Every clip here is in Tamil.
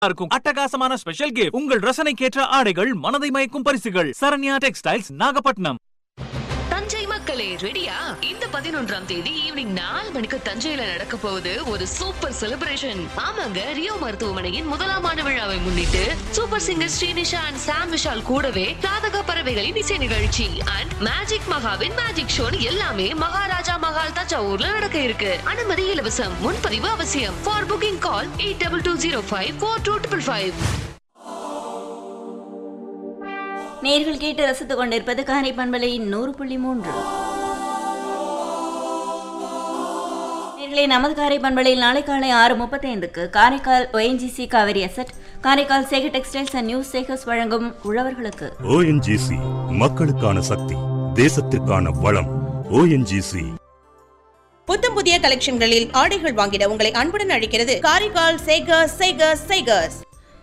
இருக்கும் அட்டகாசமான ஸ்பெஷல் கிஃப்ட் உங்கள் ரசனைக்கேற்ற ஆடைகள் மனதை மயக்கும் பரிசுகள் சரண்யா டெக்ஸ்டைல்ஸ் நாகப்பட்டினம் தஞ்சை மக்களே ரெடியா இந்த பதினொன்றாம் தேதி ஈவினிங் நாலு மணிக்கு தஞ்சையில நடக்க போகுது ஒரு சூப்பர் செலிப்ரேஷன் ஆமாங்க ரியோ மருத்துவமனையின் முதலாம் ஆண்டு விழாவை முன்னிட்டு super singer Srinisha and Sam Vishal கூடவே ராதக பறவைகளின் இசை நிகழ்ச்சி அண்ட் மேஜிக் மகாவின் மேஜிக் ஷோ எல்லாமே மகாராஜா மகால் தஞ்சாவூர்ல நடக்க இருக்கு அனுமதி இலவசம் முன்பதிவு அவசியம் for booking call eight double two zero five four two triple five நேர்கள் கேட்டு ரசித்துக் கொண்டிருப்பது காரை பண்பலை நூறு புள்ளி மூன்று நேர்களே நமது காரை பண்பலையில் நாளை காலை ஆறு முப்பத்தைந்துக்கு Karaikal ONGC Kaveri asset Karaikal Sekar textiles and news Sekars வழங்கும் உழவர்களுக்கு ஓஎன்ஜிசி மக்களுக்கான சக்தி தேசத்திற்கான வளம் ஓஎன்ஜிசி புத்தம் புதிய கலெக்ஷன்களில் ஆடைகள் வாங்கிட உங்களை அன்புடன் அழைக்கிறது காரைக்கால் சேகர்ஸ் சேகர்ஸ் சேகர்ஸ்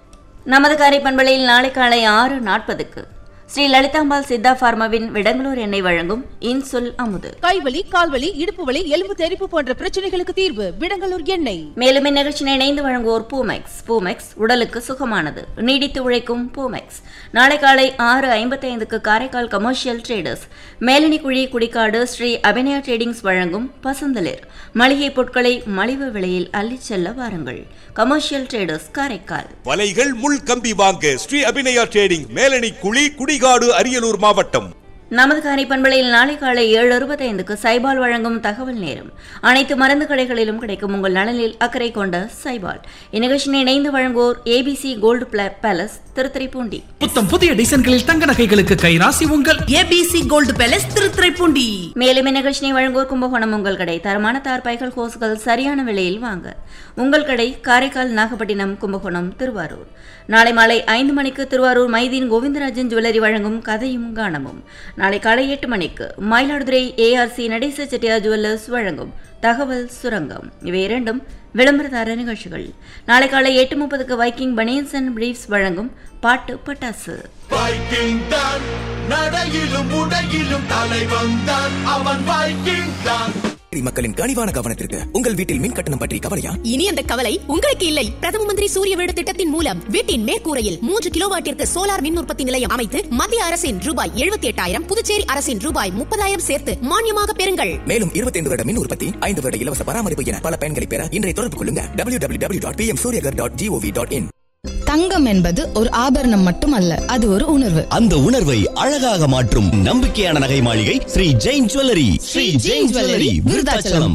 நமது காரை பண்பலையில் நாளை காலை ஆறு நாற்பதுக்கு ஸ்ரீ லலிதாம்பாள் சித்தா பார்மாவின் விடங்களூர் எண்ணெய் வழங்கும் இன்சொல் அமுது கைவலி கால்வலி இடுப்பு வலி எலும்பு தெறிப்பு போன்ற பிரச்சனைகளுக்கு தீர்வு விடங்கலூர் எண்ணெய் மேலும் இந்நிகழ்ச்சியை இணைந்து வழங்குவோர் பூமெக்ஸ் பூமெக்ஸ் உடலுக்கு சுகமானது நீடித்து உழைக்கும் பூமெக்ஸ் நாளை காலை ஆறு ஐம்பத்தைந்துக்கு Karaikal commercial traders Melanikuzhi Kudikadu Sri Abhinaya tradings வழங்கும் பசந்தலிர் மளிகை பொருட்களை மலிவு விலையில் அள்ளிச் செல்ல வாருங்கள் கமர்ஷியல் ட்ரேடர்ஸ் காரைக்கால் வலைகள் முள் கம்பி வாங்க ஸ்ரீ அபிநயா ட்ரேடிங் மேலணி குழி குடிகாடு அரியலூர் மாவட்டம் நமது காரை பண்பலையில் நாளை காலை ஏழு அறுபத்தைந்துக்கு சைபால் வழங்கும் தகவல் நேரம் அனைத்து மருந்து கடைகளிலும் கிடைக்கும் உங்கள் நலனில் அக்கறை கொண்ட சைபால் இந்நிகழ்ச்சியை இணைந்து வழங்குவோர் ஏபிசி கோல்டு பிள- பேலஸ் திருத்துறைப்பூண்டி புத்தம் புதிய டிசைன்களில் தங்க நகைகளுக்கு கைராசி உங்கள் ஏபிசி கோல்டு பேலஸ் திருத்துறைப்பூண்டி மேலும் இந்நிகழ்ச்சியை வழங்குவோர் கும்பகோணம் உங்கள் கடை தரமான தார்பாய்கள் ஹோஸ்கள் சரியான விலையில் வாங்க உங்கள் கடை காரைக்கால் நாகப்பட்டினம் கும்பகோணம் திருவாரூர் நாளை மாலை ஐந்து மணிக்கு திருவாரூர் மைதீன் கோவிந்தராஜன் ஜுவல்லரி வழங்கும் கதையும் காணமும் நாளை காலை எட்டு மணிக்கு மயிலாடுதுறை ஏஆர்சி நடேச செட்டியார் ஜுவல்லர்ஸ் வழங்கும் தகவல் சுரங்கம் இவை இரண்டும் விளம்பரதார நிகழ்ச்சிகள் நாளை காலை எட்டு முப்பதுக்கு வைக்கிங் பனியன்ஸ் அண்ட் பிரீஃப்ஸ் வழங்கும் பாட்டு பட்டாசு வைக்கிங் தான் நடையிலும் உடையிலும் தலைவன் தான் அவன் வைக்கிங் தான் மக்களின் கனிவான கவனத்திற்கு உங்கள் வீட்டில் மின் கட்டணம் பற்றி கவலையா இனி அந்த கவலை உங்களுக்கு இல்லை பிரதம மந்திரி சூரிய வீடு திட்டத்தின் மூலம் வீட்டின் மேற்கூரையில் மூன்று கிலோவாட்டிற்கு சோலார் மின் உற்பத்தி நிலையம் அமைத்து மத்திய அரசின் ரூபாய் எழுபத்தி எட்டாயிரம் புதுச்சேரி அரசின் ரூபாய் முப்பதாயிரம் சேர்த்து மானியமாக பெறுங்கள் மேலும் 25 வருட மின் உற்பத்தி ஐந்து வருட இலவச பராமரிப்பு என பல பயன்களை பெற இன்றைய தொடர்பு கொள்ளுங்க W W W dot P M Suryaghar dot G O V dot in தங்கம் என்பது ஒரு ஆபரணம் மட்டுமல்ல அது ஒரு உணர்வு அந்த உணர்வை அழகாக மாற்றும் நம்பிக்கையான நகை மாளிகை ஸ்ரீ ஜெயின் ஜுவல்லரி ஸ்ரீ ஜெயின் ஜுவல்லரி விருதாச்சலம்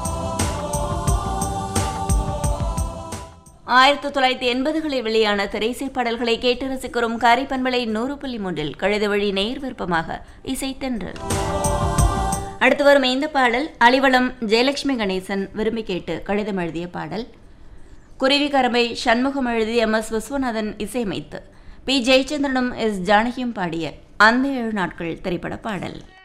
ஆயிரத்தி தொள்ளாயிரத்தி எண்பதுகளில் வெளியான திரைசை பாடல்களை கேட்டு ரசிக்கிறோம் காரை பண்பலை நூறு புள்ளி மூன்றில் கழுத வழி நேர் விருப்பமாக இசை தென்றல் அடுத்து வரும் இந்த பாடல் அலிவளம் ஜெயலட்சுமி கணேசன் விரும்பி கேட்டு கடிதம் எழுதிய பாடல் குருவிக்கரம்பை சண்முகம் எழுதி எம் எஸ் விஸ்வநாதன் இசையமைத்து பி ஜெயச்சந்திரனும் எஸ் ஜானகியும் பாடிய அந்த ஏழு நாட்கள் திரைப்பட பாடல்